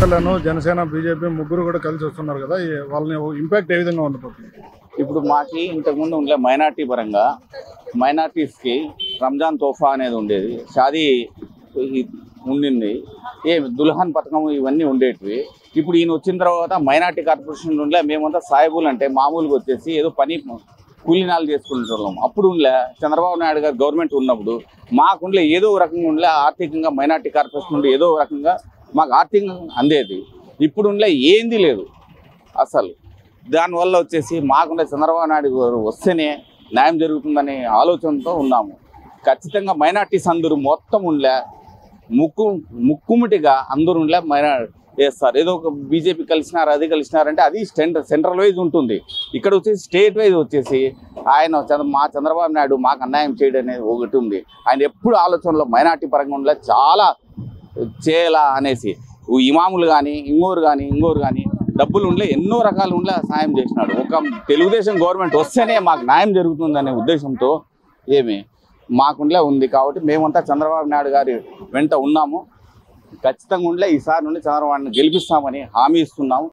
Kalyan Janasena BJP ముగ్గురు కూడా కలిసి వస్తున్నారు కదా ఈ వాళ్ళని ఇంపాక్ట్ ఏ విధంగా ఉండబోతుంది ఇప్పుడు మాకి ఇంతకుముందు ఉండే మైనార్టీ పరంగా మైనార్టీస్కి రంజాన్ తోఫా అనేది ఉండేది షాదీ ఈ- ఉండింది ఏ దుల్హన్ పథకం ఇవన్నీ ఉండేటివి ఇప్పుడు ఈయన వచ్చిన తర్వాత మైనార్టీ కార్పొరేషన్ ఉండే మేమంతా సాయిబుల్ అంటే మామూలుగా వచ్చేసి ఏదో పని కూలినాలు చేసుకుంటున్నాం అప్పుడు ఉండే చంద్రబాబు నాయుడు గారు గవర్నమెంట్ ఉన్నప్పుడు మాకుండే ఏదో ఒక రకంగా ఉండే ఆర్థికంగా మైనార్టీ కార్పొరేషన్ ఉండే ఏదో ఒక రకంగా మాకు ఆర్థికంగా అందేది ఇప్పుడు ఉండే ఏంది లేదు అసలు దానివల్ల వచ్చేసి మాకుండా చంద్రబాబు నాయుడు గారు వస్తేనే న్యాయం జరుగుతుందనే ఆలోచనతో ఉన్నాము ఖచ్చితంగా మైనార్టీస్ అందరూ మొత్తం ఉండే ముక్కు ముక్కుముటిగా అందరూ ఉండే మైనా వేస్తారు ఏదో ఒక బీజేపీ కలిసినారు అది కలిసినారంటే అది సెంటర్ సెంట్రల్ వైజ్ ఉంటుంది ఇక్కడ వచ్చేసి స్టేట్ వైజ్ వచ్చేసి ఆయన చంద్ర మా చంద్రబాబు నాయుడు మాకు అన్యాయం చేయడం అనేది ఒకటి ఉంది ఆయన ఎప్పుడు ఆలోచనలో మైనార్టీ పరంగా ఉండే చాలా చేయాలా అనేసి ఓ ఇమాములు కానీ ఇంగోరు కానీ ఇంగోరు కానీ డబ్బులు ఉండే ఎన్నో రకాలు ఉండే సాయం చేసినాడు ఒక తెలుగుదేశం గవర్నమెంట్ వస్తేనే మాకు న్యాయం జరుగుతుందనే ఉద్దేశంతో ఏమి మాకుండే ఉంది కాబట్టి మేమంతా చంద్రబాబు నాయుడు గారి వెంట ఉన్నాము ఖచ్చితంగా ఉండే ఈసారి నుండి చంద్రబాబు నాయుడుని గెలిపిస్తామని హామీ ఇస్తున్నాము